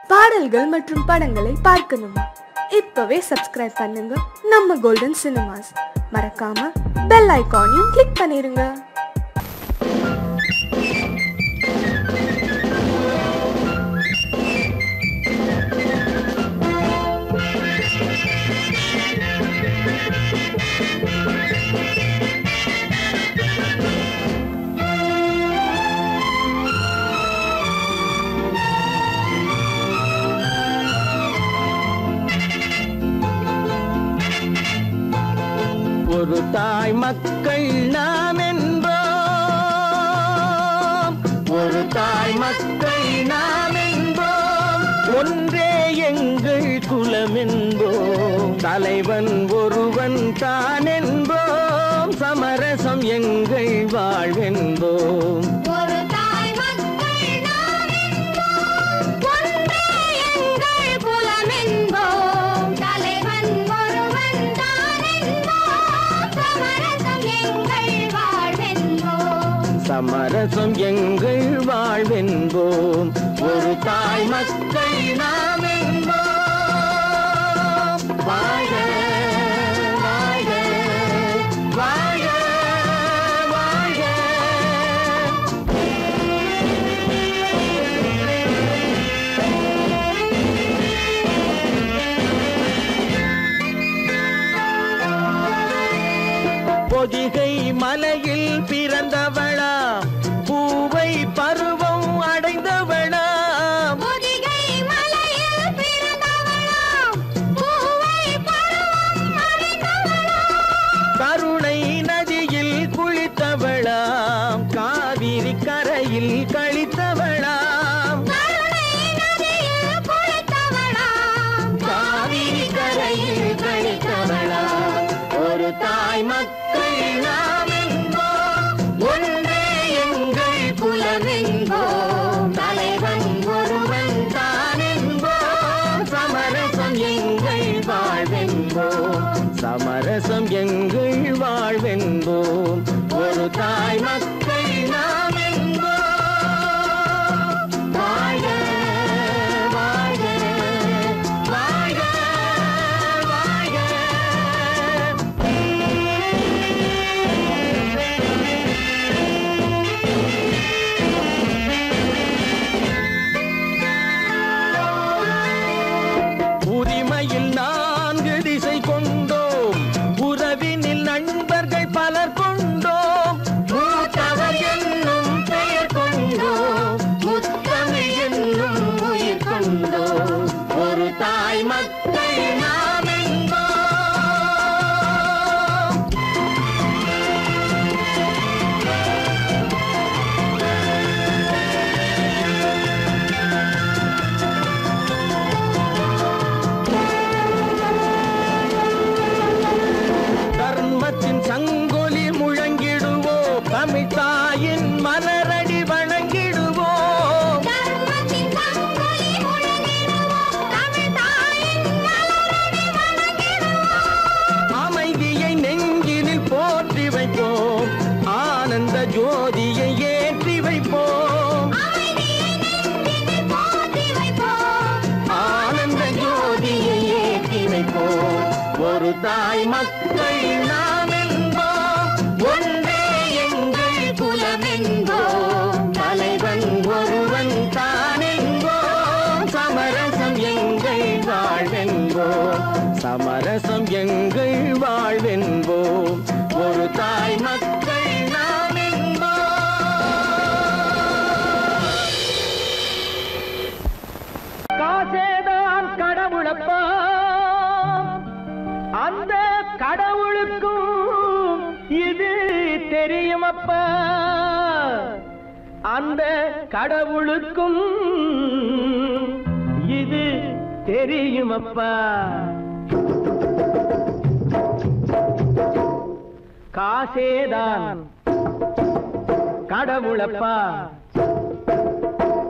பாடல்கள் மற்றும் படங்களை பார்க்கணுமா இப்பவே சப்ஸ்கிரைப் பண்ணுங்க நம்ம கோல்டன் சினிமாஸ் மறக்காம பெல் ஐகானையும் கிளிக் பண்ணிருங்க ஒரு தாய் மக்கள் நாம் என்போம் ஒரு தாய் மக்கள் நாம் என்போம் ஒன்றே எங்கள் குலம் என்போம் தலைவன் ஒருவன் தான் என்போம் சமரசம் எங்கள் வாழ்வென்போம் ஒரு தாய் மக்கள் நாம் என்போம். ஒன்றே எங்கள் குலம் என்போம். தலைவன் ஒருவன் தான் என்போம். சமரசம் எங்கள் வாழ்வென்போம். சமரசம் எங்கள் வாழ்வென்போம் ஒரு தாய் மக்கள் நாம் என்போம் வாழ்க வாழ்க வாழ்க வாழ்க பொதிகை மலையில் பிறந்தவளா பூவை பருவம் அடைந்தவளா பொதிகை மலையில் பிறந்தவளாம். பூவை பருவம் அடைந்தவளாம். கருணை நதியில் குளித்தவளாம் காவிரி கரையில் கழித்தவளாம் கருணை நதியில் குளித்தவளாம். காவிரி கரையில் கழித்தவளாம் ஒரு தாய் மக்கள் நாம் என்போம் ஒன்றே எங்கள் குலம் என்போம் தலைவன் ஒருவன் தான் என்போம் சமரசம் எங்கள் வாழ்வென்போம் சமரசம் எங்கள் வாழ்வென்போம் ஒரு தாய் மக்கள் நாம் என்போம் வாழ்க வாழ்க வாழ்க வாழ்க உரிமையில் நான்கு திசை கொண்டோம் உறவினில் நண்பர்கள் பலர் கொண்டோம் மூத்தவர் என்னும் பெயர் கொண்டோம் முத்தமிழ் என்னும் உயிர் கொண்டோம் ஒரு தாய் மக்கள் நாம் என்போம் தர்மத்தின் சங்கொலி முழங்கிடுவோம் தமிழ் தாயின் மலரடி வணங்கிடுவோம் தர்மத்தின் சங்கொலி முழங்கிடுவோம். தமிழ் தாயின் மலரடி வணங்கிடுவோம். அமைதியை நெஞ்சினில் போற்றி வைப்போம் ஆனந்த ஜோதியை ஏற்றி வைப்போம் அமைதியை நெஞ்சினில் போற்றி வைப்போம். ஆனந்த ஜோதியை ஏற்றி வைப்போம் ஒரு தாய் மக்கள் நாம் என்போம் ஒன்றே எங்கள் குலம் என்போம் தலைவன் ஒருவன் தான் என்போம் சமரசம் எங்கள் வாழ்வென்போம் சமரசம் எங்கள் வாழ்வென்போம் ஒரு தாய் மக்கள் நாம் என்போம் காசேதான் கடவுளப்பா அந்த கடவுளுக்கும் இது தெரியுமப்பா அந்த கடவுளுக்கும் இது தெரியுமப்பா காசேதான் கடவுளப்பா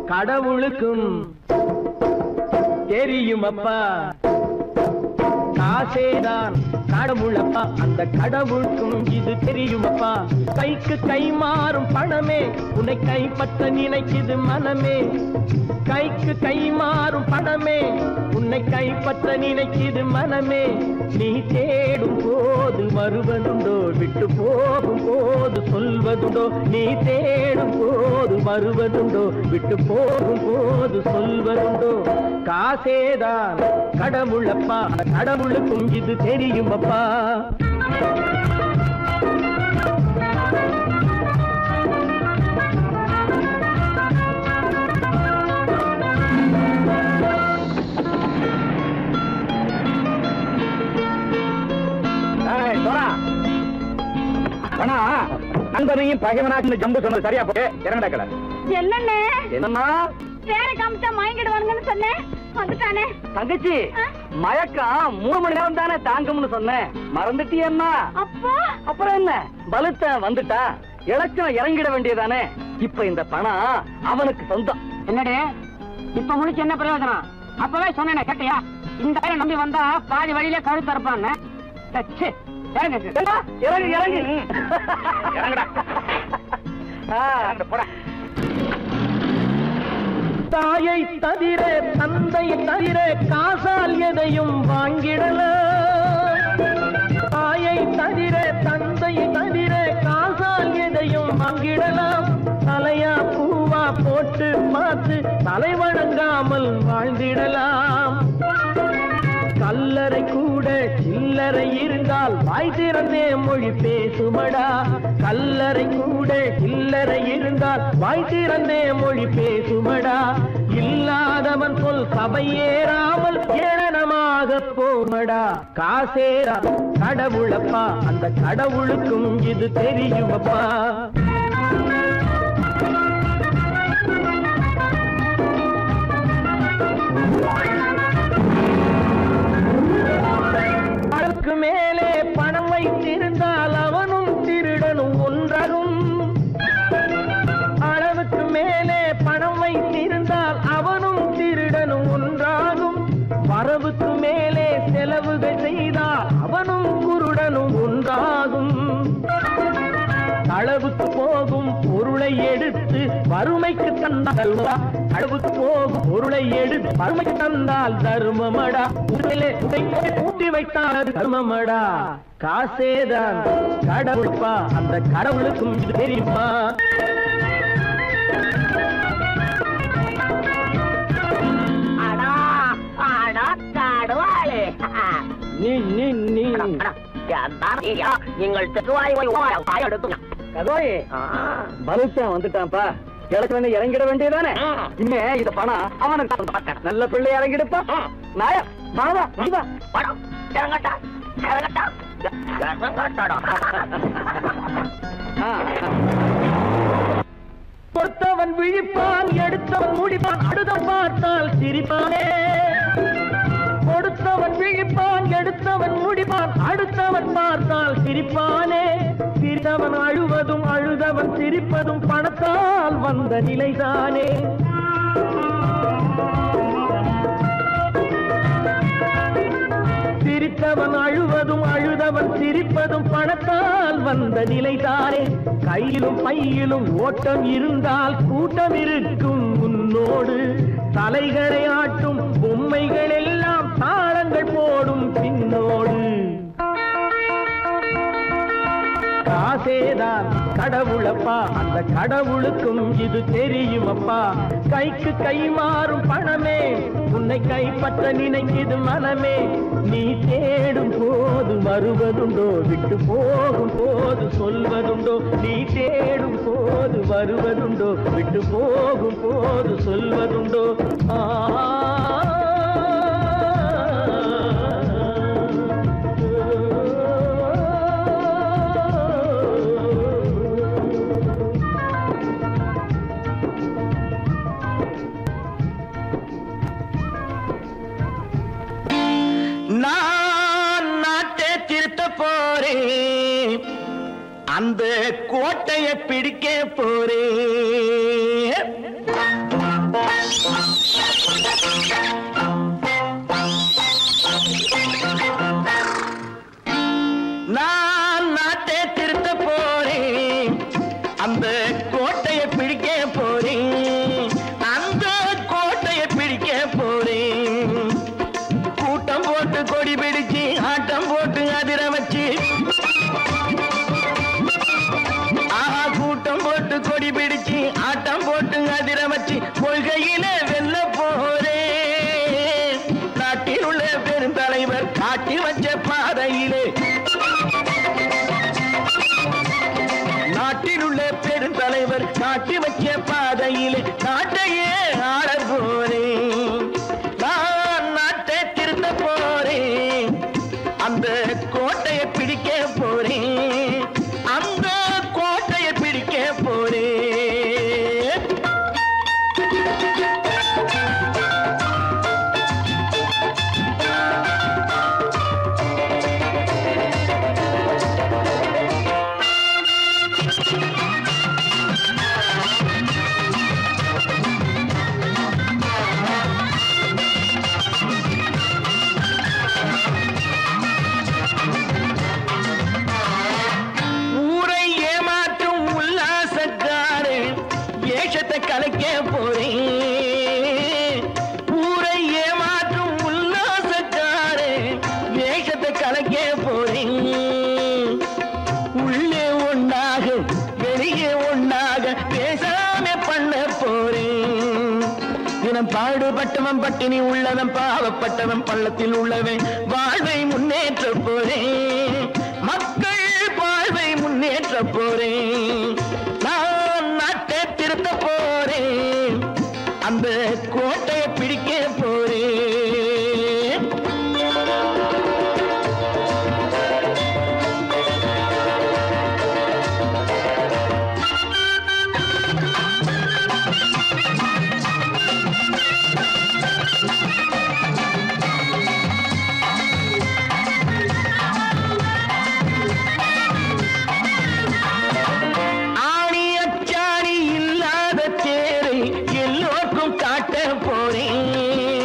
கடவுளுக்கும் தெரியுமப்பா காசேதான் கடவுளப்பா அந்த கடவுளுக்கும் இது தெரியுமப்பா கைக்கு கை மாறும் பணமே உன்னை கைப்பற்ற நினைக்குது மனமே கைக்கு கை மாறும் பணமே உன்னை கைப்பற்ற நினைக்குது மனமே நீ தேடும் போது வருவதுண்டோ விட்டு போகும் போது சொல்வதுண்டோ நீ தேடும் போது வருவதுண்டோ விட்டு போகும் போது சொல்வதுண்டோ காசேதான் கடவுளப்பா கடவுளுக்கும் இது தெரியுமப்பா நண்பனையும் பகைவனாக்கு ஜம்பு சொன்னது சரியா போட்டு இறங்கடக்கல என்னண்ணே என்னம்மா வேற காமிச்சா மயங்கிடுவானுங்கன்னு சொன்னேன் வந்துட்டானே தங்கச்சி மயக்கம் மூணு மணி நேரம் தானே தாங்கும்னு சொன்னேன் மறந்துட்டியம்மா அப்போ அப்புறம் என்ன பலுத்த வந்துட்டா இலச்சம் இறங்கிட வேண்டியதானே இப்ப இந்த பணம் அவனுக்கு சொந்தம் என்னடி இப்ப முடிச்சு என்ன பிரயோஜனம் அப்பவே சொன்னேனே கேட்டியா இந்த பையனை நம்பி வந்தா பாதி வழியிலே கழுத்து இருப்பான்னு இறங்கு ஏம்மா, இறங்கு இறங்கு இறங்குடா போட தாயை தவிர தந்தை தவிர காசால் எதையும் வாங்கிடலாம் தாயை தவிர தந்தை தவிர காசால் எதையும் வாங்கிடலாம் தலையா பூவா போட்டு பார்த்து தலை வணங்காமல் வாழ்ந்திடலாம் கல்லறை கூட சில்லறை இருந்தால் வாய் திறந்தே மொழி பேசுமடா கல்லறை கூட சில்லறை இருந்தால் வாய் திறந்தே மொழி பேசுமடா இல்லாதவன் சொல் சபையேறாமல் ஏளனமாக போமடா காசேரா கடவுளப்பா அந்த கடவுளுக்கும் இது தெரியுமப்பா அதற்கு மேலே பணம் வைத்திருந்தால் அவனும் திருடனும் ஒன்றரும் அளவுக்கு மேலே பணம் வைத்திருந்தால் அவனும் திருடனும் ஒன்றாகும் வரவுக்கு மேலே செலவுகள் செய்தால் அவனும் குருடனும் ஒன்றாகும் அளவுக்கு போகும் பொருளை எடுத்து வறுமைக்கு தந்தால் அளவுக்கு போகும் பொருளை எடுத்து வறுமைக்கு தந்தால் தர்மமடா உடலே உடைப்பை பூட்டி வைத்தால் அது தர்மமடா காசேதான் கடவுள்பா அந்த கடவுளுக்கும் இது தெரியுமா அடா அடா காடுவாளே நீ நீ நீ நீங்கள் தெருவாய் வாய் எடுத்துங்க கதோய் பலுத்த வந்துட்டான்ப்பா கிழக்கு இறங்கிட வேண்டியதானே இனிமே இந்த பணம் அவனுக்கு சொந்தம். நல்ல பிள்ளை இறங்கிடுப்பா நாயா மாவா வா படம் இறங்கட்டா இறங்கட்டா இறங்கட்டாடா ஆ, ஆ. பொறுத்தவன் விழிப்பான் எடுத்தவன் முடிப்பான் அடுத்தவன் பார்த்தால் சிரிப்பானே கொடுத்தவன் விழிப்பான் எடுத்தவன் முடிப்பான் அடுத்தவன் பார்த்தால் சிரிப்பானே சிரித்தவன் அழுவதும் அழுதவன் சிரிப்பதும் பணத்தால் வந்த நிலைதானே சிரித்தவன் அழுவதும் அழுதவன் சிரிப்பதும் பணத்தால் வந்த நிலைதானே கையிலும் பையிலும் ஓட்டம் இருந்தால் கூட்டம் இருக்கும் உன்னோடு தலைகளை ஆட்டும் பொம்மைகள் எல்லாம் தாளங்கள் போடும் பின்னோடு காசேதான் கடவுளப்பா அந்த கடவுளுக்கும் இது தெரியுமப்பா கைக்கு கை மாறும் பணமே உன்னை கைப்பற்ற நினைக்குது மனமே நீ தேடும் போது வருவதுண்டோ விட்டு போகும் போது சொல்வதுண்டோ நீ தேடும் போது வருவதுண்டோ விட்டு போகும் போது சொல்வதுண்டோ நான் நாட்டை திருத்த போறேன் அந்த கோட்டையை பிடிக்க போறேன் பெருந்தலைவர் காட்டி வச்ச பாதையிலே நாட்டில் உள்ள பெருந்தலைவர் காட்டி வச்ச பாதையிலே நாட்டையே ஆள போறேன் நான் நாட்டை திருத்த போறேன் அந்த கோட்டையை பிடிக்க போறேன் அந்த கோட்டையை பிடிக்க போறேன் ஊரை ஏமாற்றும் உல்லாசக்காரு வேஷத்தை கலைக்க போறேன் ஊரை ஏமாற்றும் உல்லாசக்காரு வேஷத்தை கலைக்க போறேன் உள்ளே ஒண்ணாக வெளியே ஒண்ணாக பேசாம பண்ண போறேன் தினம் பாடுபட்டவன் பட்டினி உள்ளவன் பாவப்பட்டவன் பள்ளத்தில் உள்ளவன் வாழ்வை முன்னேற்ற போறேன் மக்கள் வாழ்வை முன்னேற்ற போறேன் நான் நாட்டை திருத்த போறேன் அந்த கோட்டையை பிடிக்க போறேன் ஆணி அச்சாணி இல்லாத தேரை எல்லோருக்கும் காட்ட போறேன்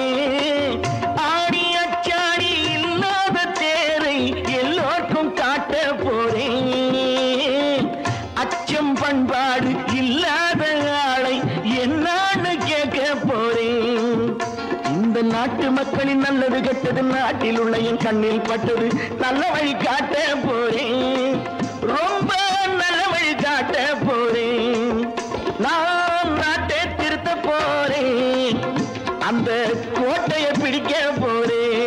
ஆணி அச்சாணி இல்லாத தேரை எல்லோருக்கும் காட்ட போறேன் அச்சம் பண்பாடு இல்லாத ஆளை என்னான்னு கேட்க போறேன் இந்த நாட்டு மக்களின் நல்லது கெட்டது நாட்டில் உள்ள என் கண்ணில் பட்டது நல்ல வழி காட்ட போறேன் ரொம்ப நல்ல வழி காட்ட போறேன் நான் நாட்டை திருத்த போறேன் அந்த கோட்டையை பிடிக்க போறேன்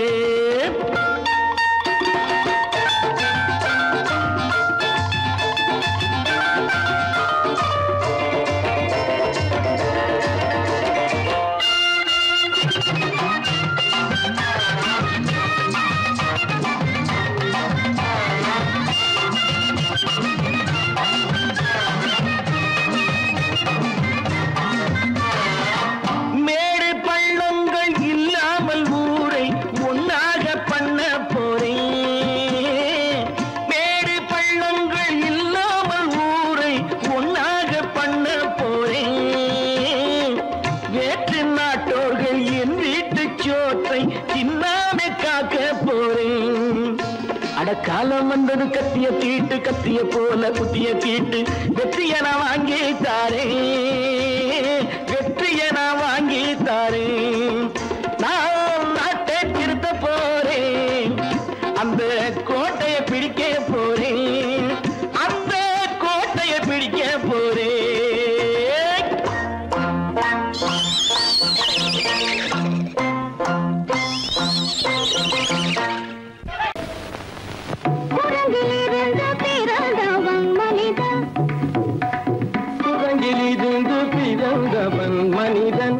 மேடு பள்ளங்கள் இல்லாமல் ஊரை ஒன்னாக பண்ண போறேன் மேடு பள்ளங்கள் இல்லாமல் ஊரை ஒன்னாக பண்ண போறேன் வேற்று நாட்டோர்கள் என் வீட்டு சோற்றை தின்னாம காக்க போறேன் அட காலம் வந்தது கத்திய தீட்டு கத்திய போல குத்திய தீட்டு வெற்றிய நான் வாங்கி தாரேன் வெற்றிய நான் வாங்கி தாரேன் நான் நாட்டை திருத்த போறேன் அந்த கோட்டையை பிடிக்க போறேன் அந்த கோட்டையை பிடிக்க போறேன் குரங்கிலிருந்து பிறந்தவன் மனிதன் குரங்கிலிருந்து பிறந்தவன் மனிதன்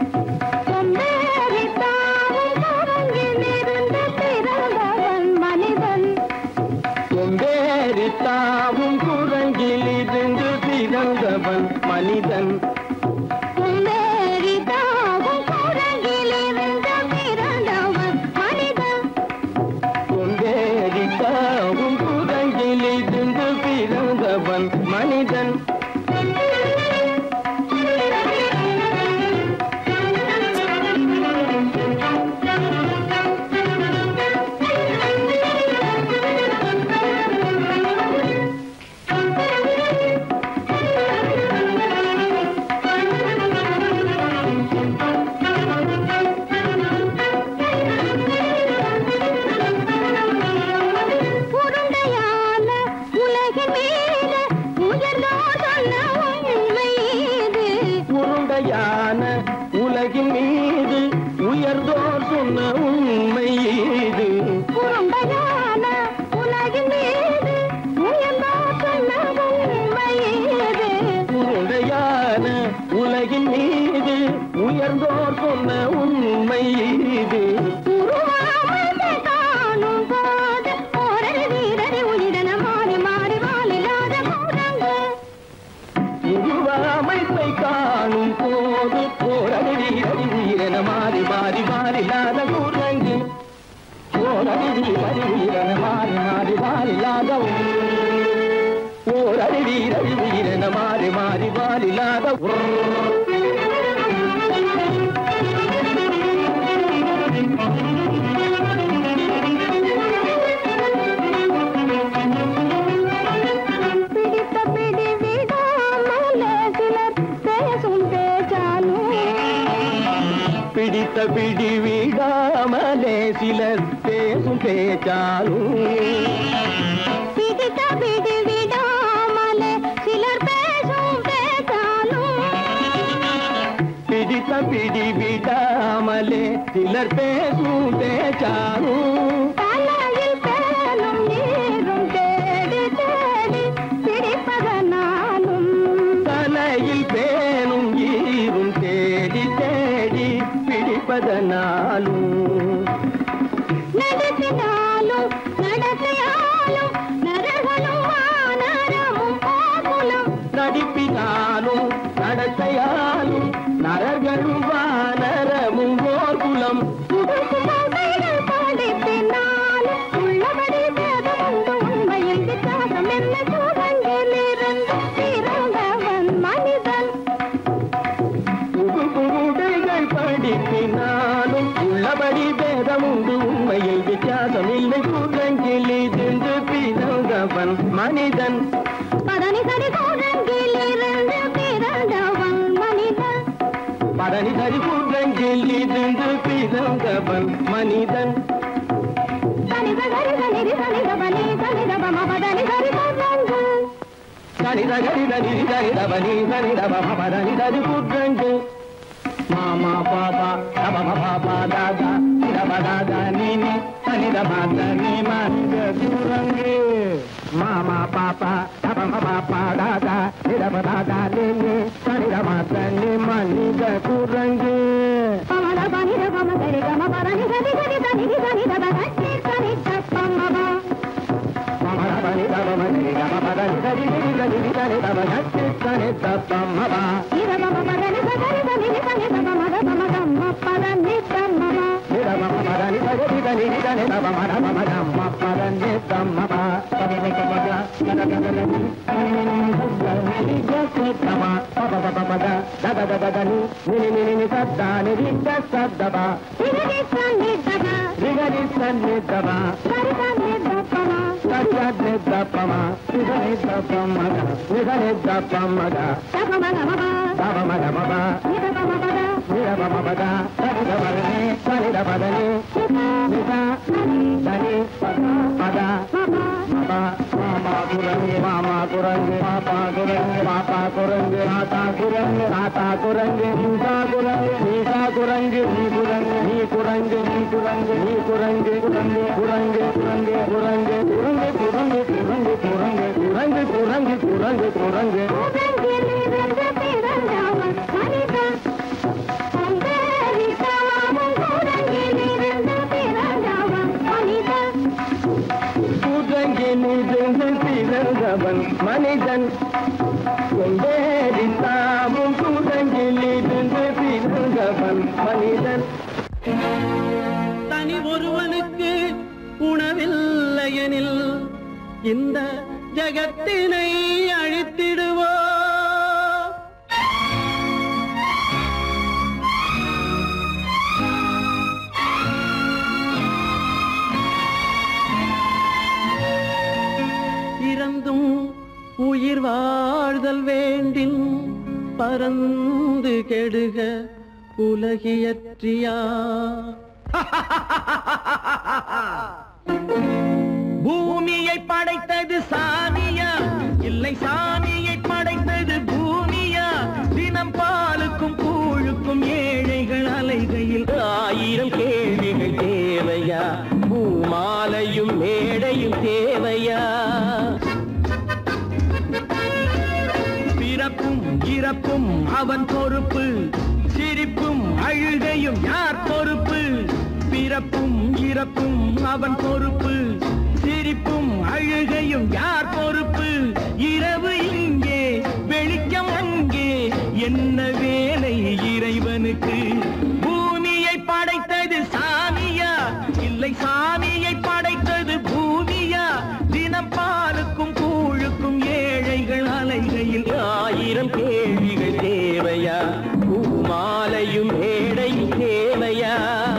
கொம்பேறித்தாவும் குரங்கிலிருந்து பிறந்தவன் மனிதன் கொம்பேறி தாவும் குரங்கிலிருந்து பிறந்தவன் மனிதன் கொம்பேறித்தாவும் குரங்கிலிருந்து பிறந்தவன் மனிதன் கொம்பேறி தாவும் குரங்கிலிருந்து பிறந்தவன் மனிதன் உருண்டையான உலகின் மீது உயர்ந்தோர் சொன்ன உண்மை இது உருண்டையான உலகின் மீது உயர்ந்தோர் சொன்ன உண்மை உண்மை இது உருவாமத்தை காணும் போது ஓரடி வீரடி உயிரென மாறி மாறி வாலில்லாத கூடங்கு உருவாமைப்பை காணும் போது போரடி அடி உயிரென மாறி மாறி மாறில்லாத குரங்கு போரடி அடி உயிரென மாறி மாறி மாறில்லாத ஓரடி வீரடி உயிரென மாறி மாறி மாறில்லாத பிடித்த பிடி விடாமலே சிலர் பேசும் பேச்சாலும் பிடித்த பிடி விடாமலே சிலர் பேசும் பேச்சாலும் பிடித்த பிடி விடாமலே சிலர் பேசும் பேச்சாலும் பிடித்த பிடி விடாமலே சிலர் பேசும் பேச்சாலும் தலையில் பேனும் நீரும் தேடி தேடி பிடிப்பதனாலும் தலையில் பேணும் ஈரும் தேடி தேடி பிடிப்பதனாலும் நடத்தினாலும் நடத்தையாலும் நரகனும் வானரமும் போகுலும் நடிப்பினாலும் நடத்தையாலும் நரர்களும் வானரமும் ஓர் குலம் புதுசுமைகள் படிப்பினாலும் உள்ளபடி வேதம் உண்டு உண்மையில் வித்தியாசம் என்ன சூழங்கிலிருந்து பிறந்தவன் மனிதன் புகுடைகள் படிப்பினாலும் உள்ளபடி பேதம் உண்டு உண்மையில் வித்தியாசம் இல்லை கூட்டங்கில் இருந்து பிறந்தவன் மனிதன் பதனி சரி சூழங்கிலிருந்து பிறந்தவன் மனிதன் பதனி சரி கூட்டங்கில் இருந்து பிறந்தவன் மனிதன் தனித சரி தனிரி தனித பனி தனித பம பதனி சரி சூழங்கு சனித கரித நிதி தனித பனி சனித பம பதனி சரி கூட்டங்கு மாமா பாபா தபம பாபா தாதா சிரப தாதா நீனி சனித மாத நீ மனித கூரங்கு மாமா பாப்பா தபம பாப்பா தாதா சிரப தாதா நீனி சனித மாத நீ மனித கூரங்கு பமத பனித பம சரி கம பதனி சரி சரி தனிரி தனித பனி சரி தப்பமப இத பம பதனி சரி தனிரி தனித பமத பம கம்ம பதனி கம்மப திரிரி தனிதப சரி தனிதபம தபம கமப இத பம பத மாமா குரங்கு மாமா குரங்கு பாப்பா குரங்கு பாப்பா குரங்கு ஆத்தா குரங்கு ஆத்தா குரங்கு நீசா குரங்கு நீசா குரங்கு நீ குரங்கு நீ குரங்கு நீ குரங்கு நீ குரங்கு குரங்கு குரங்கு குரங்கு குரங்கு குரங்கு குரங்கு குரங்கு குரங்கு குரங்கு குரங்கு குரங்கு குரங்கு கூடங்கிலிருந்து பிறந்தவன் மனிதன் அம்பேரிக்காமும் கூடங்கிலிருந்து பிறந்தவன் மனிதன் கூட்டங்கிலிருந்து பிறந்தவன் மனிதன் கொண்டேறி தாமும் கூட்டங்கிலிருந்து பிறந்தவன் மனிதன் தனி ஒருவனுக்கு உணவில்லையெனில் இந்த ஜகத்தினை அழித்திடுவோ இறந்தும் உயிர் வாழ்தல் வேண்டின் பறந்து கெடுக உலகியற்றியா பூமியை படைத்தது சாமியா இல்லை சாமியை படைத்தது பூமியா தினம் பாலுக்கும் கூழுக்கும் ஏழைகள் அலைகையில் ஆயிரம் கேள்விகள் தேவையா பூமாலையும் மேடையும் தேவையா பிறப்பும் இறப்பும் அவன் பொறுப்பு சிரிப்பும் அழுகையும் யார் பொறுப்பு பிறப்பும் இறப்பும் அவன் பொறுப்பு சிரிப்பும் அழுகையும் யார் பொறுப்பு இரவு இங்கே வெளிச்சம் அங்கே என்ன வேலை இறைவனுக்கு பூமியை படைத்தது சாமியா இல்லை சாமியை படைத்தது பூமியா தினம் பாலுக்கும் கூழுக்கும் ஏழைகள் அலைகையில் ஆயிரம் கேள்விகள் தேவையா பூமாலையும் ஏழையும் தேவையா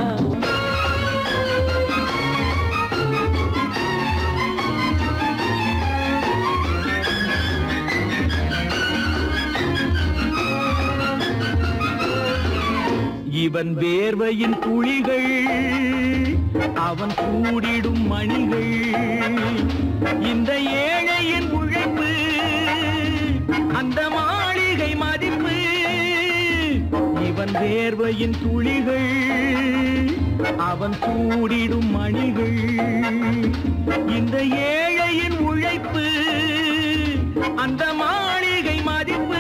இவன் வேர்வையின் துளிகள் அவன் கூடிடும் மணிகள் இந்த ஏழையின் உழைப்பு அந்த மாளிகை மதிப்பு இவன் வேர்வையின் துளிகள் அவன் கூடிடும் மணிகள் இந்த ஏழையின் உழைப்பு அந்த மாளிகை மதிப்பு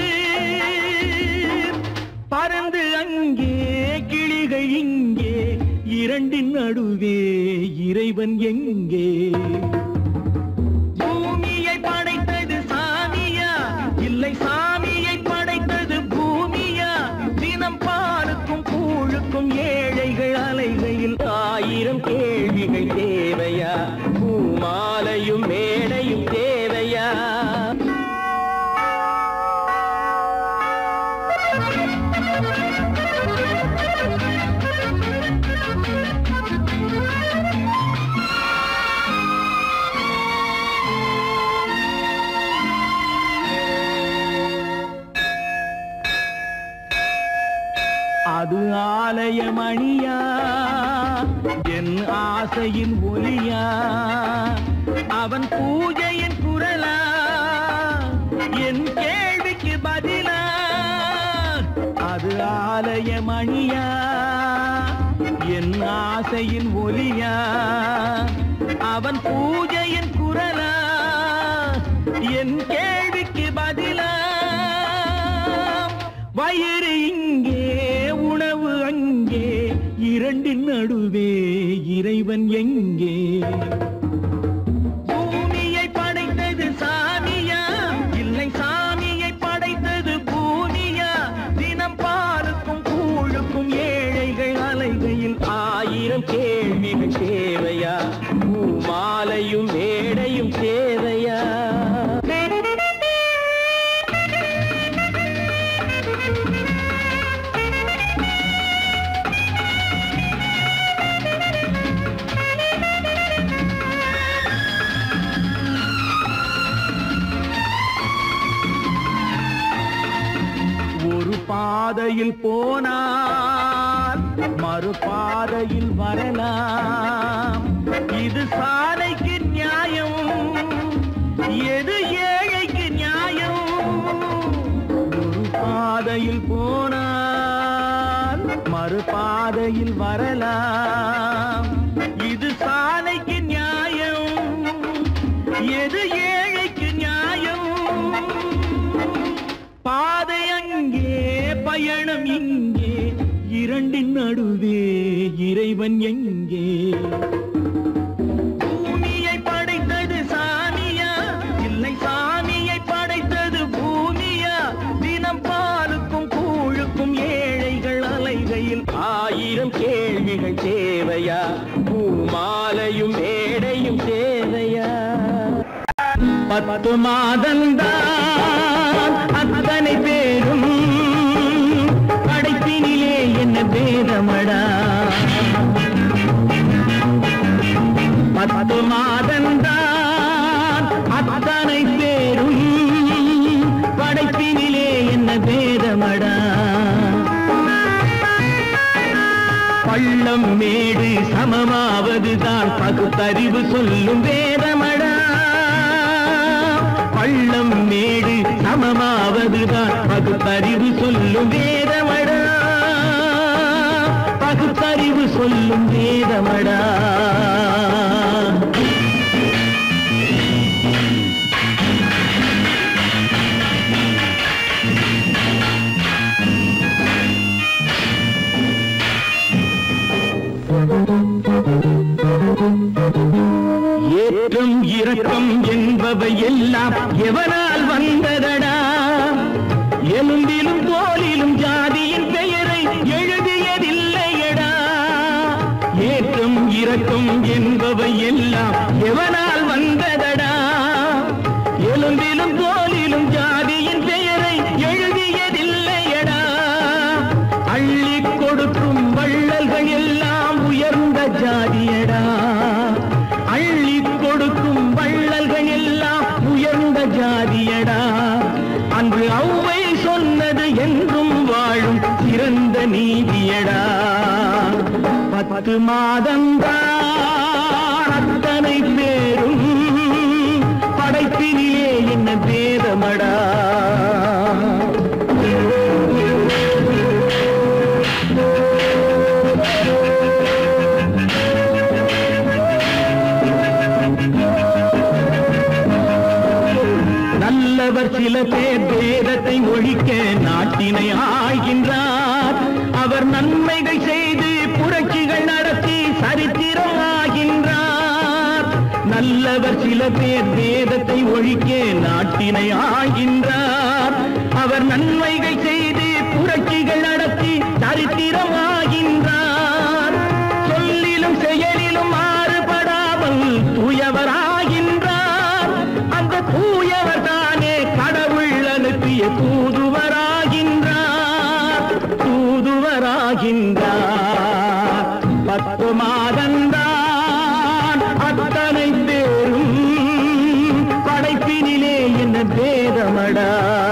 பறந்து அங்கே கிளிகள் இங்கே இரண்டின் நடுவே இறைவன் எங்கே பூமியை படைத்தது சாமியா இல்லை சாமியை படைத்தது பூமியா தினம் பாலுக்கும் கூழுக்கும் ஏழைகள் அலைகையில் ஆயிரம் கேள்விகள் தேவையா பூமாலையும் மேடையும் தேவையா அது ஆலயமணியா என் ஆசையின் ஒலியா அவன் பூஜையின் குரலா என் கேள்விக்கு பதிலா அது ஆலயமணியா என் ஆசையின் ஒலியா அவன் பூஜையின் குரலா என் கேள்விக்கு பதிலா வயிறு இங்கே உணவு அங்கே இரண்டின் நடுவே இறைவன் எங்கே பூமியை படைத்தது சாமியா இல்லை சாமியை படைத்தது பூமியா தினம் பாலுக்கும் கூழுக்கும் ஏழைகள் அலைகையில் ஆயிரம் கேள்விகள் தேவையா பூமாலையும் மேடையும் தேவையா ஒரு பாதையில் போனால் மறு பாதையில் வரலாம் இது சாலைக்கு நியாயம் எது ஏழைக்கு நியாயம் ஒரு பாதையில் போனால் மறு பாதையில் வரலாம் இது சாலைக்கு நியாயம் எது ஏழைக்கு நியாயம் பாதை அங்கே பயணம் இங்கே இரண்டின் நடுவே இறைவன் எங்கே பூமியை படைத்தது சாமியா இல்லை சாமியை படைத்தது பூமியா தினம் பாலுக்கும் கூழுக்கும் ஏழைகள் அலைகையில் ஆயிரம் கேள்விகள் தேவையா பூமாலையும் மேடையும் தேவையா பத்து மாதந்தான் அத்தனை பேரும் படைப்பினிலே என்ன பேதமடா பத்து மாதந்தான் அத்தனை பேரும் படைப்பினிலே என்ன பேதமடா பள்ளம் மேடு சமமாவதுதான் பகுத்தறிவு சொல்லும் வேதமடா பள்ளம் மேடு சமமாவதுதான் பகுத்தறிவு சொல்லும் வேதமடா பகுத்தறிவு சொல்லும் வேதமடா இரக்கம் என்பவை எல்லாம் எவனால் வந்ததடா எலும்பிலும் தோலிலும் ஜாதியின் பெயரை எழுதியதில்லையடா ஏற்றம் இரக்கம் என்பவை எல்லாம் எவனால் வந்ததடா எலும்பிலும் தோலிலும் ஜாதியின் பெயரை எழுதியதில்லையடா அள்ளி கொடுக்கும் வள்ளல்கள் எல்லாம் உயர்ந்த ஜாதியடா அள்ளி கொடுக்கும் வள்ளல்கள் எல்லாம் உயர்ந்த ஜாதியடா அன்று ஔவை சொன்னது என்றும் வாழும் சிறந்த நீதியடா பத்து மாதந்தான் அத்தனை பேரும் படைப்பினிலே என்ன பேதமடா நல்லவர் சில பேர் வேதத்தை ஒழிக்க நாட்டினை ஆகின்றார் அவர் நன்மைகள் செய்து புரட்சிகள் நடத்தி சரித்திரம் ஆகின்றார் நல்லவர் சில பேர் வேதத்தை ஒழிக்க நாட்டினை ஆகின்றார் அவர் நன்மைகள் செய்து புரட்சிகள் நடத்தி சரித்திரம் ஆகின்றார் சொல்லிலும் செயலிலும் மாறுபடாமல் தூயவராகின்றார் அந்த தூயவர் தானே கடவுள் அனுப்பிய தூதுவராகின்றார் தூதுவராகின்றார் பத்து மாதந்தான் அத்தனை பேரும் படைப்பினிலே என்ன பேதமடா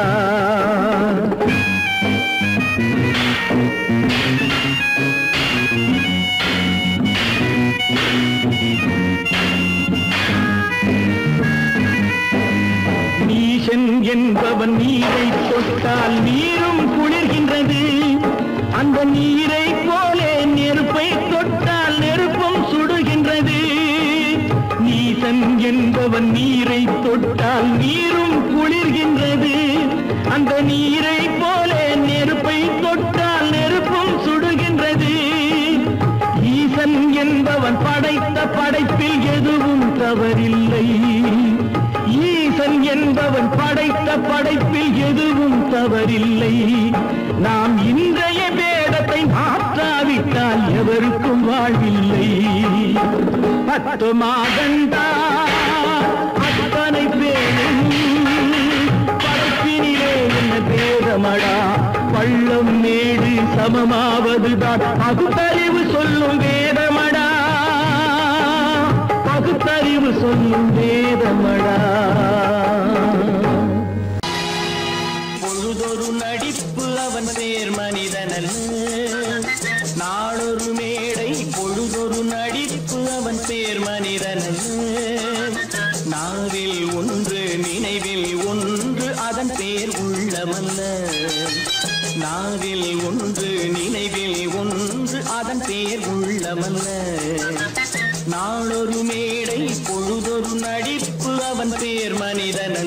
நீசன் என்பவன் நீரை தொட்டால் நீரும் குளிர்கின்றது அந்த நீரை போலே நெருப்பை தொட்டால் நெருப்பும் சுடுகின்றது நீசன் என்பவன் நீரை தொட்டால் நீரும் குளிர்கின்றது அந்த நீரை போலே நெருப்பை தொட்டால் நெருப்பும் சுடுகின்றது ஈசன் என்பவன் படைத்த படைப்பில் எதுவும் தவறில்லை ஈசன் என்பவன் படைத்த படைப்பில் எதுவும் தவறில்லை நாம் இன்றைய வேடத்தை மாற்றாவிட்டால் எவருக்கும் வாழ்வில்லை பத்து மாதந்தா அத்தனை பேரும் படைப்பினிலே என்ன பேதமடா பள்ளம் மேடு சமமாவதுதான் பகுத்தறிவு சொல்லும் வேதமடா பகுத்தறிவு சொல்லும் வேதமடா பொழுதொரு நடிப்பு அவன் பேர் மனிதனல்ல நாளொரு மேடை பொழுதொரு நடிப்பு அவன் பேர் மனிதனல்ல நாவில் ஒன்று நினைவில் ஒன்று அதன் பேர் உள்ளமல்ல நாவில் ஒன்று நினைவில் ஒன்று அதன் பேர் உள்ளமல்ல நாளொரு மேடை பொழுதொரு நடிப்பு அவன் பேர் மனிதனல்ல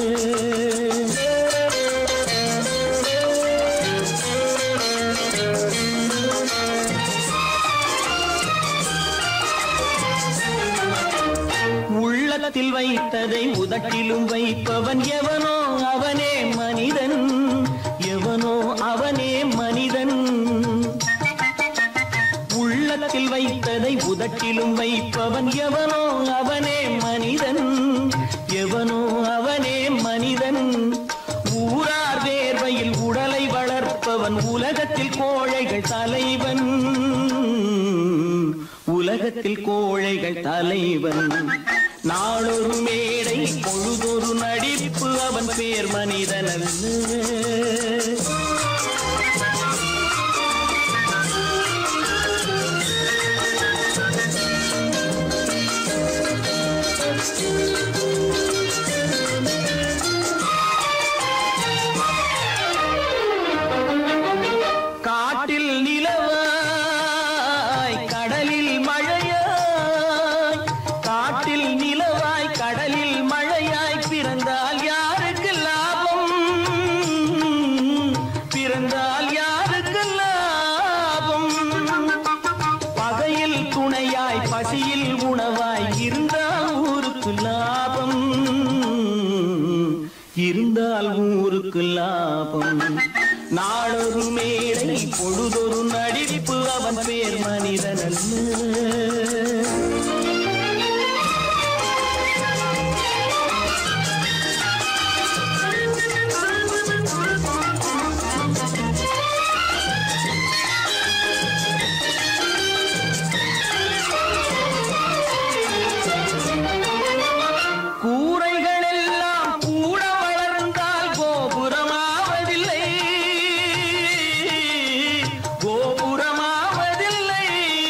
உள்ளத்தில் வைத்ததை உதட்டிலும் வைப்பவன் எவனோ அவனே மனிதன் எவனோ அவனே மனிதன் உள்ளத்தில் வைத்ததை உதட்டிலும் வைப்பவன் எவனோ அவனே மனிதன் எவனோ அவனே மனிதன் ஊரார் வேர்வையில் உடலை வளர்ப்பவன் உலகத்தில் கோழைகள் தலைவன் உலகத்தில் கோழைகள் தலைவன் நாளொரு மேடை பொழுதொரு நடிப்பு அவன் பேர் மனிதனல்ல காட்டில் நிலவாய் கடலில் மழையாய் காட்டில் நிலவாய் கடலில் மழையாய் பிறந்தால் யாருக்கு லாபம் பிறந்தால் யாருக்கு லாபம் பகையில் துணையாய் பசியில் உணவாய் இருந்தால் ஊருக்கு லாபம் லாபம் நாளொரு மேடை பொழுதொரு நடிப்பு அவன் பேர் மனிதனல்ல கூரைகள் எல்லாம் கூட வளர்ந்தால் கோபுரமாவதில்லை கோபுரமாவதில்லை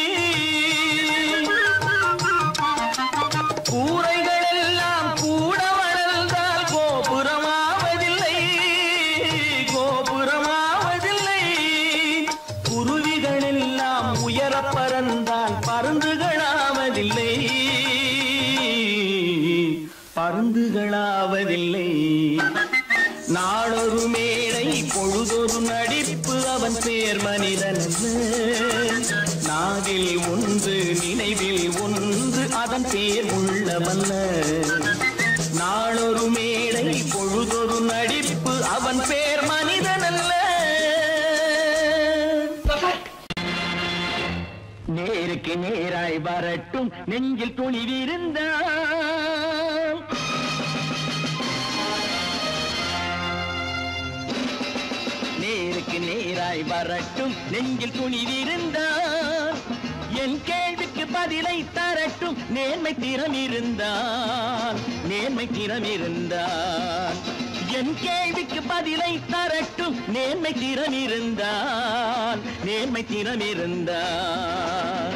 கூரைகள் எல்லாம் கூட வளர்ந்தால் கோபுரமாவதில்லை கோபுரமாவதில்லை குருவிகள் எல்லாம் உயர பறந்தால் பருந்துகளாவதில்லை பருந்துகளாவதில்லை நாளொரு மேடை பொழுதொரு நடிப்பு அவன் பேர் மனிதன் நாவில் ஒன்று நினைவில் ஒன்று அதன் பேர் உள்ளவல்ல நாளொரு மேடை பொழுதொரு நடிப்பு அவன் பேர் மனிதனல்ல நேருக்கு நேராய் வரட்டும் நெஞ்சில் துணிவிருந்தான் நேருக்கு நேராய் வரட்டும் நெஞ்சில் துணிவிருந்தான் என் கேள்விக்கு பதிலை தரட்டும் நேர்மை திறம் இருந்தான் நேர்மை திறம் இருந்தான் என் கேள்விக்கு பதிலை தரட்டும் நேர்மை திறம் இருந்தான் நேர்மை திறம் இருந்தான்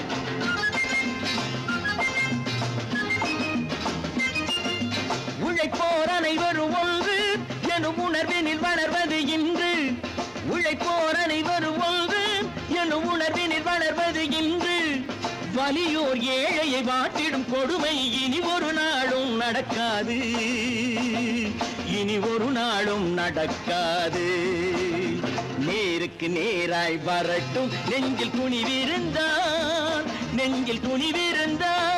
உழைப்போர் அனைவரும் ஒன்று எனும் உணர்வினில் வளர்வது இன்று உழைப்போர் அனைவரும் ஒன்று எனும் உணர்வினில் வளர்வது இன்று வலியோர் ஏழையை வாட்டிடும் கொடுமை இனி ஒரு நாளும் நடக்காது இனி ஒரு நாளும் நடக்காது நேருக்கு நேராய் வரட்டும் நெஞ்சில் துணிவிருந்தான் நெஞ்சில் துணிவிருந்தான்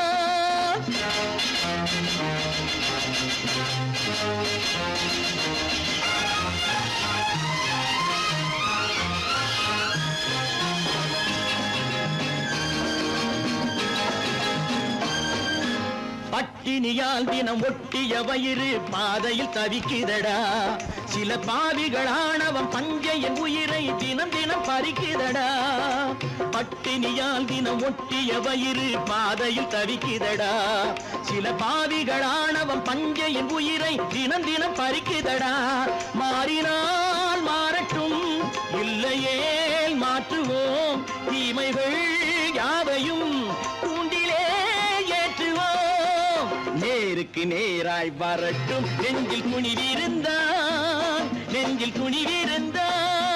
பட்டினியால் தினம் ஒட்டிய வயிறு பாதையில் தவிக்குதடா சில பாவிகளானவன் பஞ்சையின் உயிரை தினம் தினம் பறிக்குதடா பட்டினியால் தினம் ஒட்டிய வயிறு பாதையில் தவிக்குதடா சில பாவிகளானவன் பஞ்சையின் உயிரை தினம் தினம் பறிக்குதடா மாறினால் மாறட்டும் இல்லையே மாற்றுவோம் தீமைகள் யாவையும் தூண்டிலே ஏற்றுவோம் நேருக்கு நேராய் வரட்டும் நெஞ்சில் துணிவிருந்தான் நெஞ்சில் துணிவிருந்தான்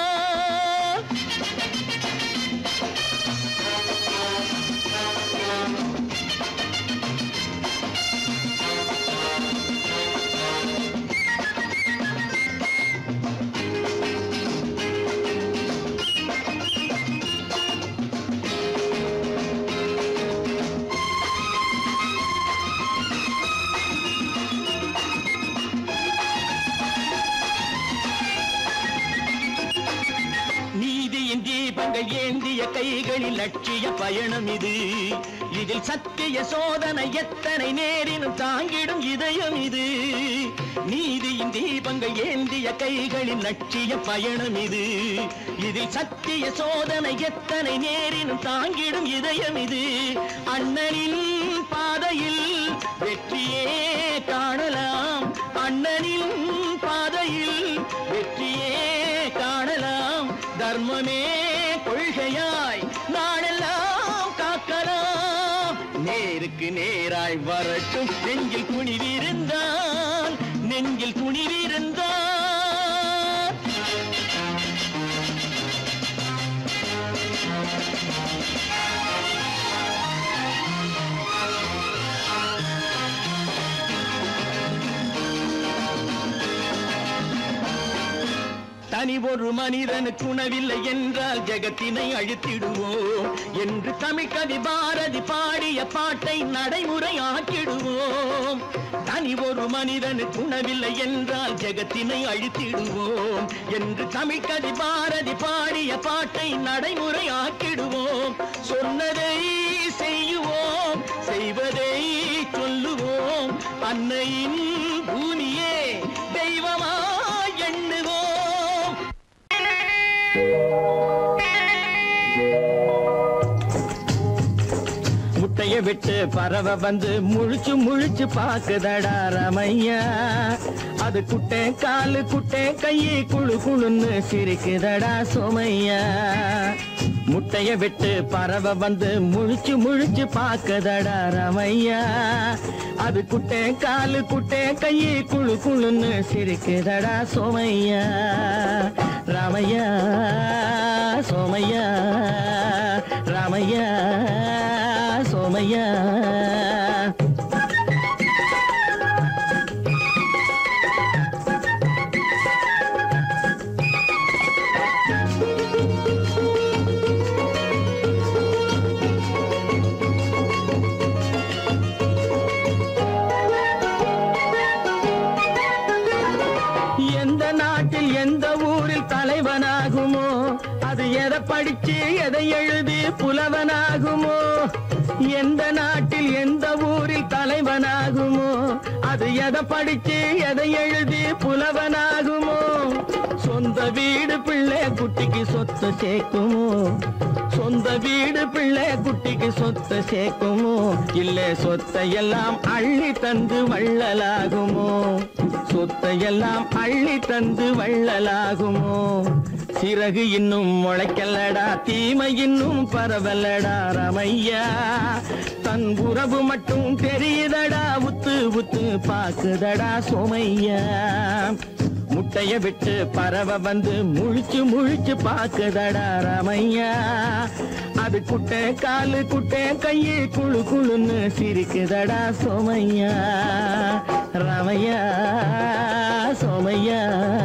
நீதியின் தீபங்கள் ஏந்திய கைகளில் லட்சிய பயணம் இது இதில் சத்திய சோதனை எத்தனை நேரினும் தாங்கிடும் இதயம் இது நீதியின் தீபங்கள் ஏந்திய கைகளில் லட்சிய பயணம் இது இதில் சத்திய சோதனை எத்தனை நேரினும் தாங்கிடும் இதயம் இது அண்ணனின் பாதையில் வெற்றியே காணலாம் அண்ணனின் பாதையில் வெற்றியே காணலாம் தர்மமே கொள்கையாய் நாளெல்லாம் காக்கலாம் நேருக்கு நேராய் வரட்டும் நெஞ்சில் குனிவிருந்தான் நெஞ்சில் குனிவிருந்தான் தனி ஒரு மனிதனுக்கு உணவில்லை என்றால் ஜெகத்தினை அழித்திடுவோம் என்று தமிழ்கவி பாரதி பாடிய பாட்டை நடைமுறையாக்கிடுவோம் தனி ஒரு மனிதனுக்கு உணவில்லை என்றால் ஜெகத்தினை அழித்திடுவோம் என்று தமிழ்கவி பாரதி பாடிய பாட்டை நடைமுறையாக்கிடுவோம் சொன்னதை செய்யுவோம் செய்வதை சொல்லுவோம் அன்னையின் பூமியே தெய்வமா எண்ணுவோம் முட்டைய விட்டு பறவை வந்து முழிச்சு முழிச்சு பாக்குதடா ரமையா அது குட்டே காலு குட்டே கையை குழு குழுன்னு சிரிக்குதடா சோமையா முட்டைய விட்டு பறவை வந்து முழிச்சு முழிச்சு பாக்குதடா ரமையா அது குட்டே காலு குட்டே கையை குழு குழுன்னு சிரிக்குதடா சோமையா ராமையா சோமையா ராமையா சோமையா எந்த நாட்டில் எந்த ஊரில் தலைவனாகுமோ அது எதை படிச்சு எதை எழுதி புலவனாகுமோ எந்த நாட்டில் எந்த ஊரில் தலைவனாகுமோ அது எதை படிச்சு எதை எழுதி புலவனாகுமோ சொந்த வீடு பிள்ளை குட்டிக்கு சொத்து சேர்க்குமோ சொந்த வீடு பிள்ளை குட்டிக்கு சொத்தை சேர்க்குமோ இல்ல சொத்தை எல்லாம் அள்ளி தந்து வள்ளலாகுமோ சொத்தை எல்லாம் அள்ளி தந்து வள்ளலாகுமோ சிறகு இன்னும் முளைக்கல்லடா தீமை இன்னும் பரவலடா ரமையா தன் உறவு மட்டும் தெரியுதடா உத்து உத்து பாக்குதடா சோமையா முட்டைய விட்டு பறவை வந்து முழிச்சு முழிச்சு பாக்குதடா ரமையா அது குட்டை காலு குட்டை கையை குழு குழுன்னு சிரிக்குதடா சோமையா ரமையா சோமையா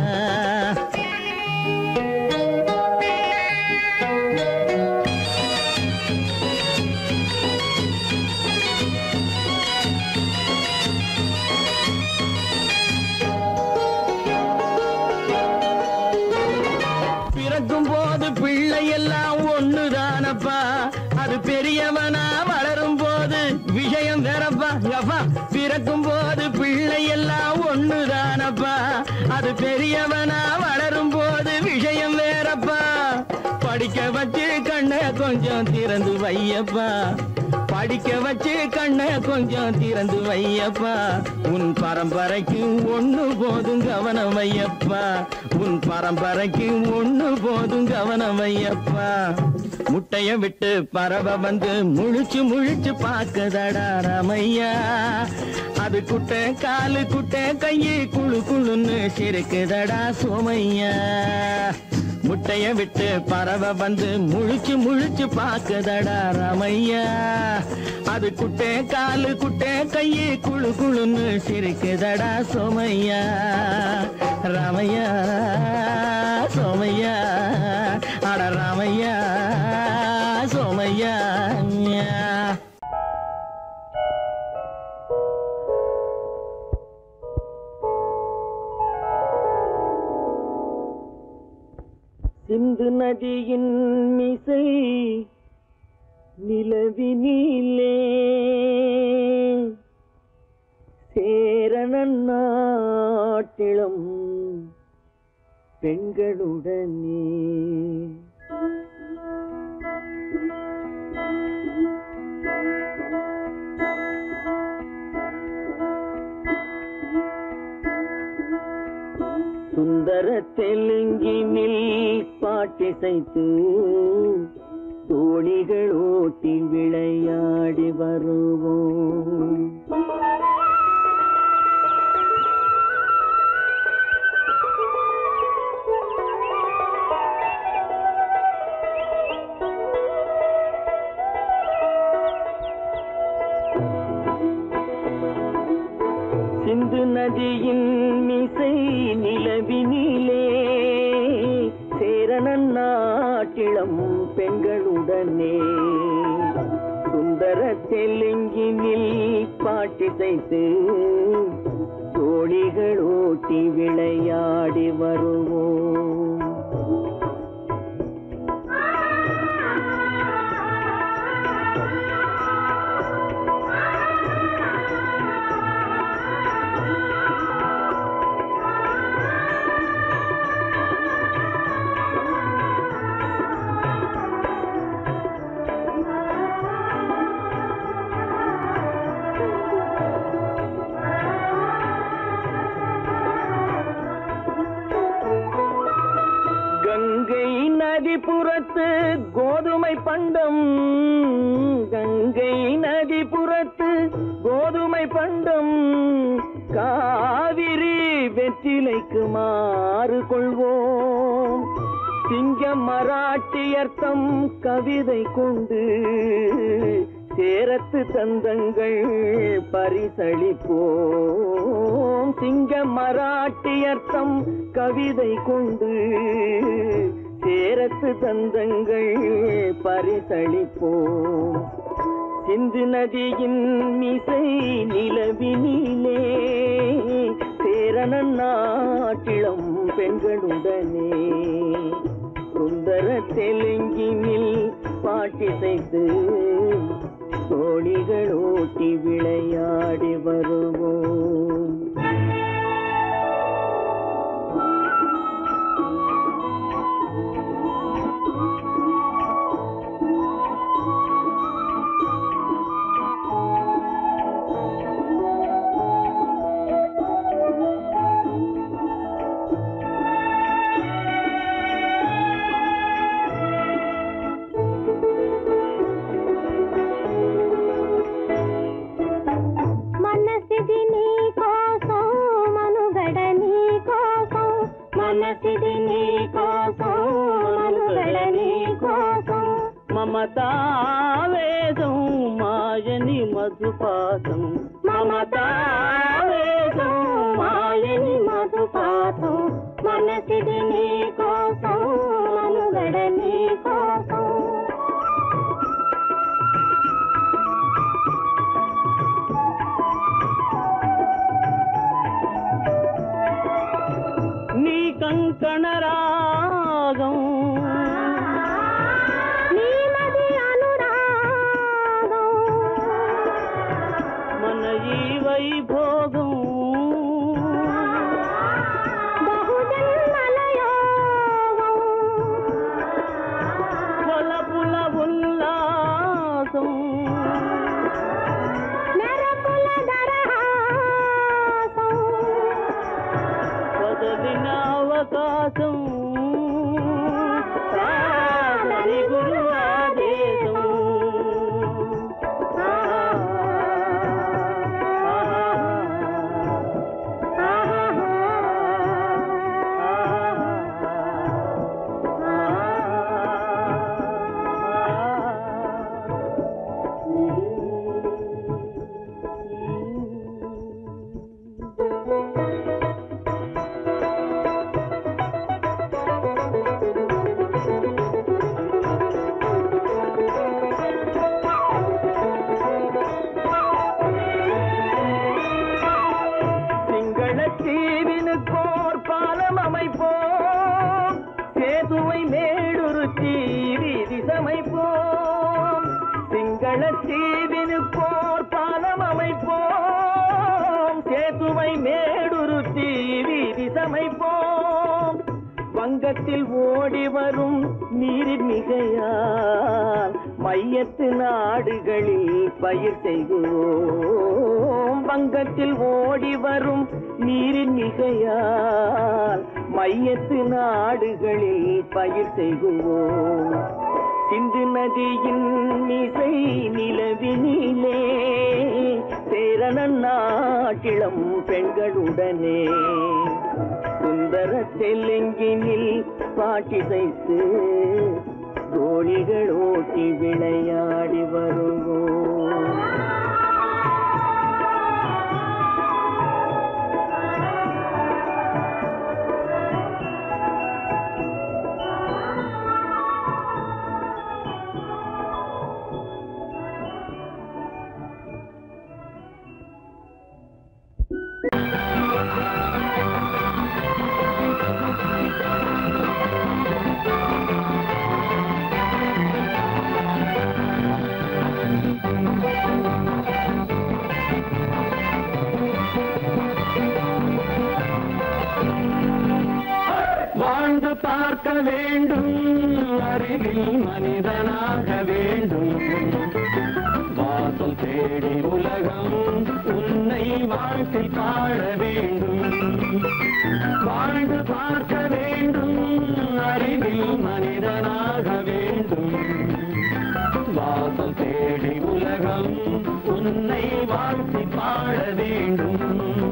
பிறக்கும் போது பிள்ளை எல்லாம் ஒண்ணுதானப்பா அது பெரியவனா வளரும் போது விஷயம் வேறப்பா அப்பா பிறக்கும் போது பிள்ளை எல்லாம் ஒண்ணுதானப்பா அது பெரியவனா வளரும் போது விஷயம் வேறப்பா படிக்க வச்சு கண்ணை கொஞ்சம் திறந்து வையப்பா படிக்க வச்சு கண்ணை கொஞ்சம் திறந்து வையப்பா உன் பரம்பரைக்கு ஒண்ணு போதும் கவனம் வையப்பா உன் பரம்பரைக்கு ஒண்ணு போதும் கவனம் வையப்பா முட்டைய விட்டு பறவை வந்து முழிச்சு முழிச்சு பாக்குதடா ரமையா அது குட்டை காலு குட்டை கையை குழு குழுன்னு சிரிக்குதடா சோமையா முட்டைய விட்டு பறவை வந்து முழிச்சு முழிச்சு பாக்குதடா ரமையா அது குட்டே காலு குட்டே கையை குழு குழுன்னு சிரிக்குதடா சோமையா ராமையா சோமையா அட ராமையா சோமையா சிந்து நதியின் மிசை நிலவினிலே சேரணன் நாட்டிலும் பெண்களுடனே சுந்தர தெலுங்கினில் பாட்டிசைத்து தோணிகள் ஓட்டி விளையாடி வருவோம் சிந்து நதியின் மிசை நிலவினிலே பெண்களுடனே சுந்தர தெலுங்கினில் பாட்டிசைத்து தோழிகள் ஓட்டி விளையாடி வருவோம் கங்கை நதிபுறத்து கோதுமை பண்டம் கங்கை நதிபுறத்து கோதுமை பண்டம் காவிரி வெற்றிலைக்கு மாறு கொள்வோம் சிங்க மராட்டியர்த்தம் கவிதை கொண்டு சேரத்து தந்தங்கள் பரிசளிப்போம் சிங்க மராட்டியர்த்தம் கவிதை கொண்டு சேரத்து தந்தங்கள் பரிசளிப்போம் சிந்து நதியின் மிசை நிலவினிலே சேரணன் நாட்டிளம் பெண்களுடனே சுந்தர தெலுங்கினில் பாட்டிசைத்து தோழிகள் ஓட்டி விளையாடி வருவோம் మనసిది నీ కోసం మనుగడ నీ కోసం మనసిది నీ కోసం మనుగడ నీ కోసం మమతావేదం మాయని మధుపాసం మమతావేదం మాయని మధుపాతం మనసిది నీ కోసం మనుగడ నీ కోసం నీ కంకణ రాగం నీలది అనురాగం మన ఈ వైభోగం బహుజన్మల యోగం కొలపుల ఉల్లాసం మెరపుల దరహాసం వదలిన అవకాశం కాదని గురు ఆదేశం ఆ, ఆ, சிங்களத்தீவினுக்கோர் பாலம் அமைப்போம் சேதுவை மேடுருத்தி வீதி சமைப்போம் சிங்களத்தீவினுக்கோர் பாலம் அமைப்போம் சேதுவை மேடுருத்தி வீதி சமைப்போம் வங்கத்தில் ஓடி வரும் நீரின் மிகையால் மையத்து நாடுகளில் பயிர் செய்கிறோம் வங்கத்தில் ஓடி வரும் நீரின் மிகையால் மையத்து நாடுகளில் பயிர் செய்கிறோம் சிந்து நதியின் மிசை நிலவினிலே சேரணன் நாட்டிளம் பெண்களுடனே சுந்தர தெலுங்கினில் பாட்டிசைத்து தோழிகள் ஓட்டி விளையாடி வருவோம் வேண்டும் அறிவில் மனிதனாக வேண்டும் வாசல் தேடி உலகம் உன்னை வாழ்க்கை பாட வேண்டும் வாழ்ந்து பார்க்க வேண்டும் அறிவில் மனிதனாக வேண்டும் வாசல் தேடி உலகம் உன்னை வாழ்த்தி பாட வேண்டும்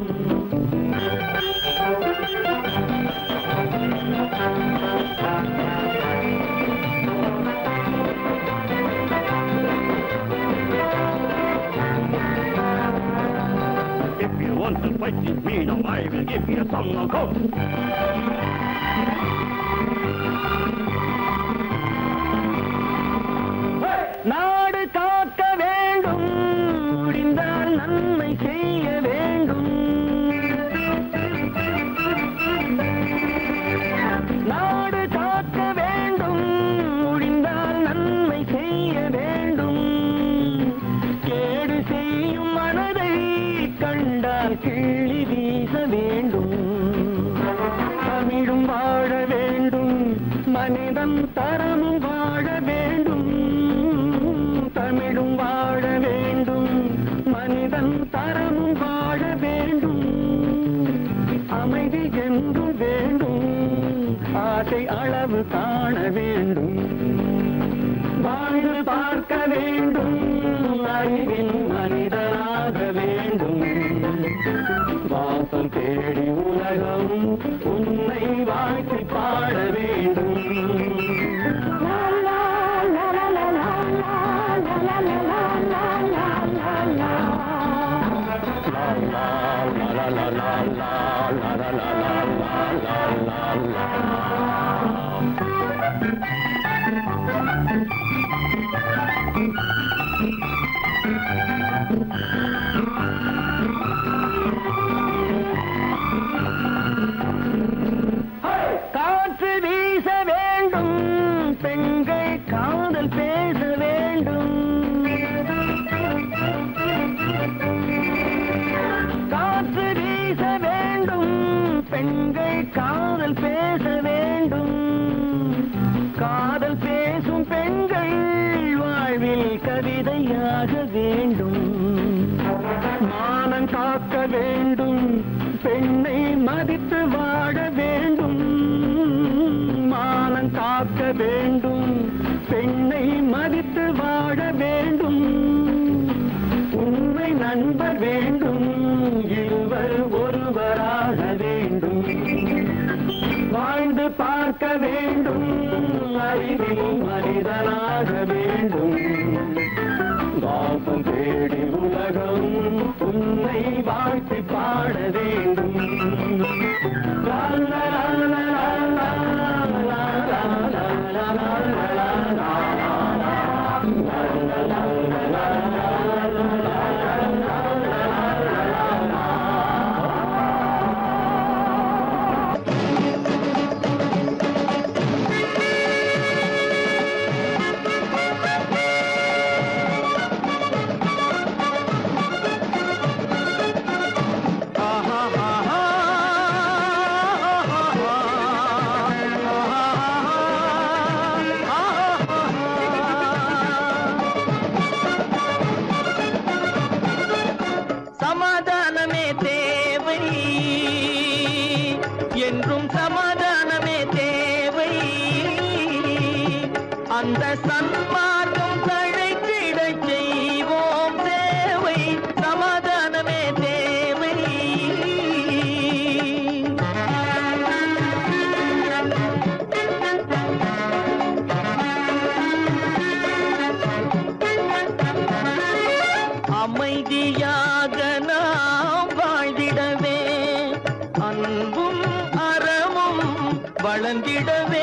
If you want to fight with me, now I will give you some no go. நாடு காக்க வேண்டும் முடிந்தால் நன்மை செய்ய வேண்டும் நாடு காக்க வேண்டும் முடிந்தால் நன்மை செய்ய வேண்டும் கேடு செய்யும் மனதை கண்டால் கிள்ளி வீச வேண்டும் தமிழும் வாழ வேண்டும் மனிதன் தரமும் வாழ வேண்டும் தமிழும் வாழ வேண்டும் மனிதன் தரமும் வாழ வேண்டும் அமைதி என்றும் வேண்டும் ஆசை அளவு காண வேண்டும் வாழ்ந்து பார்க்க வேண்டும் அறிவின் மனிதனாக வேண்டும் வாசம் தேடி உலகம் உன்னை வாழ்த்தி பாட வேண்டும் காற்று வீச வேண்டும் பெண்கள் காதல் பேச வேண்டும் காற்று வீச வேண்டும் பெண்கள் காதல் பேச வேண்டும் காதல் பேசும் பெண்கள் வாழ்வில் கவிதையாக வேண்டும் மானம் காக்க வேண்டும் பெண்ணை மதித்து வாழ வேண்டும் மானம் காக்க வேண்டும் பெண்ணை மதித்து வாழ வேண்டும் உண்மை நண்பர் வேண்டும் இருவர் ஒருவராக வேண்டும் வாழ்ந்து பார்க்க வேண்டும் அறிவில் மனிதனாக வேண்டும் வாசம் தேடி உலகம் உன்னை வாழ்த்தி பாட வேண்டும் லா, லா, லா, லா, லா, லா, லா, லா, லா, லா, லா, லா, சமாதானமே தேவை என்றும் சமாதானமே தேவை அந்த சன்மார்க்கம் தழைத்திடச் செய்வோம் தேவை சமாதானமே தேவை அமைதியாக நாம் வாழ்ந்திடவே அன்பும் அறமும் வளர்ந்திடவே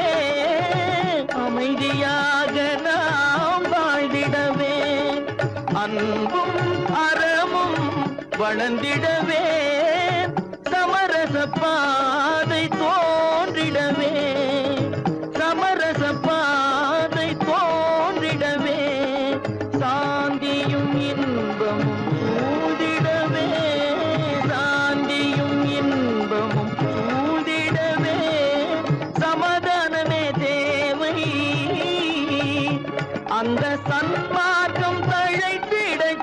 அமைதியாக நாம் வாழ்ந்திடவே அன்பும் அறமும் வளர்ந்திடவே சமரச பாதை தோன்றிடவே சமரச பாதை தோன்றிடவே சாந்தியும் இன்பமும் சூழ்ந்திடவே சாந்தியும் இன்பமும் சூழ்ந்திடவே சமாதானமே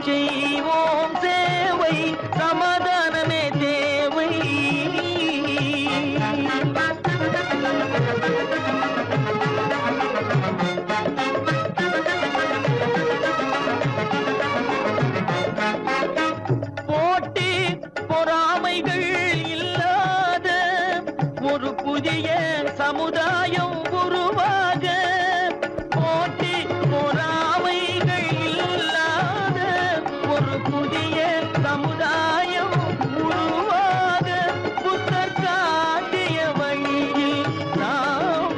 செய்வோம் சேவை சமாதானமே தேவை போட்டி பொறாமைகள் இல்லாத ஒரு புதிய சமுதாயம் உருவாக போட்டி பொறாமைகள் இல்லாத ஒரு புதிய சமுதாயம் உருவாக புத்தர் காட்டிய வழியில் நாம்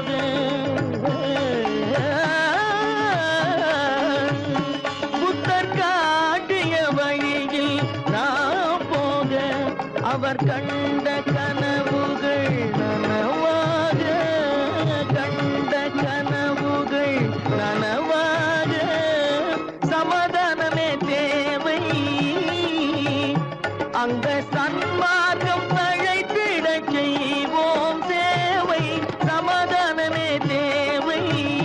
போக புத்தர் காட்டிய வழியில் நாம் போக அவர் கண்ட கனவுகள் நனவாக கண்ட கனவுகள் நனவாக சமாதானமே தேவை அங்க சன்மார்க்கம் தழைத்திட செய்வோம் சேவை சமாதானமே தேவை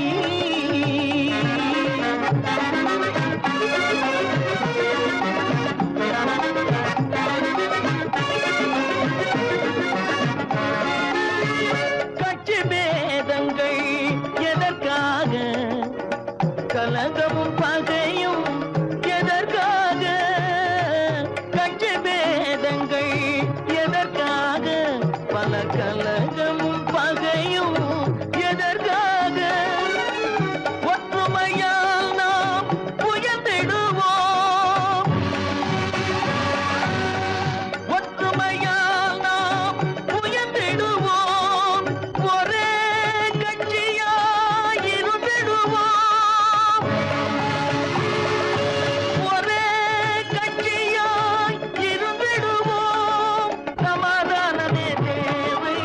கட்சி பேதங்கள் எதற்காக கலகமும் பகையும் எதற்காக கட்சி பேதங்கள் எதற்காக பல கலகமும் பகையும் எதற்காக ஒற்றுமையால் நாம் உயர்ந்திடுவோம் ஒற்றுமையால் நாம் உயர்ந்திடுவோம் ஒரே கட்சியாய் இருந்திடுவோம் ஒரே கட்சியாய் இருந்திடுவோம் சமாதானமே தேவை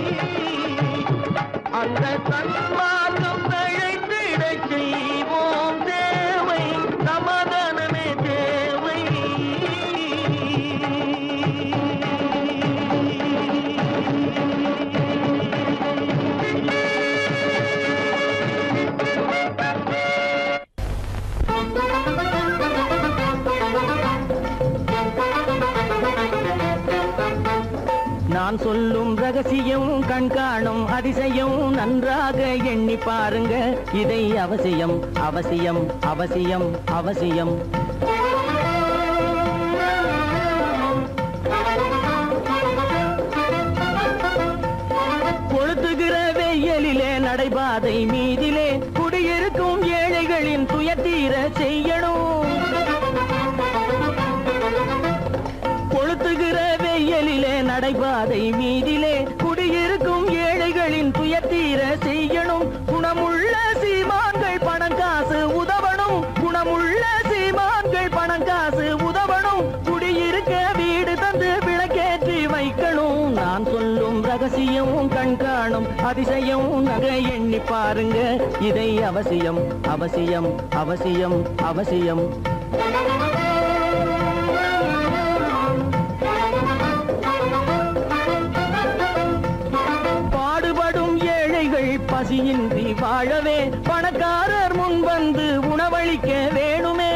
அந்த சன்மார்க்கம் தழைத்திட செய்வோம் தேவை சமாதானமே தேவை நான் சொல்லும் ரகசியம் கண்காணும் அதிசயம் நன்றாக எண்ணி பாருங்க இதை அவசியம் அவசியம் அவசியம் அவசியம் கொளுத்துகிற வெயிலிலே நடைபாதை மீதிலே குடியிருக்கும் ஏழைகளின் துயத்தீர செய்யணும் கொளுத்துகிற வெயிலிலே நடைபாதை மீதிலே குடியிருக்கும் ஏழைகளின் துயத்தீர செய்யணும் குணமுள்ள சீமான்கள் பணம் காசு உதவணும் குணமுள்ள சீமான்கள் பணம் காசு உதவணும் குடியிருக்க வீடு தந்து விளக்கேற்றி வைக்கணும் நான் சொல்லும் ரகசியம் கண்காணும் அதிசயம் நகை எண்ணி பாருங்க இதை அவசியம் அவசியம் அவசியம் அவசியம் பாடுபடும் ஏழைகள் பசியின்றி வாழவே பணக்காரர் முன் வந்து உணவளிக்க வேணுமே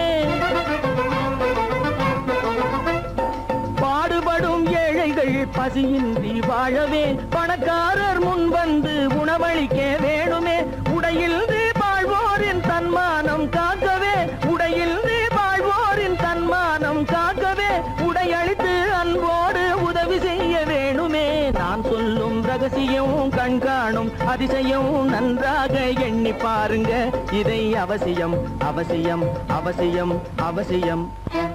பாடுபடும் ஏழைகள் பசியின்றி வாழவே பணக்காரர் முன் வந்து உணவளிக்க வேணுமே உடையில் வாழ்வோரின் தன்மானம் காக்கவே உடையில் வாழ்வோரின் தன்மானம் காக்கவே உடையளித்து அன்போடு உதவி செய்ய வேணுமே நான் சொல்லும் ரகசியம் கண்காணும் அதிசயம் நன்றாக எண்ணி பாருங்க இதை அவசியம் அவசியம் அவசியம் அவசியம்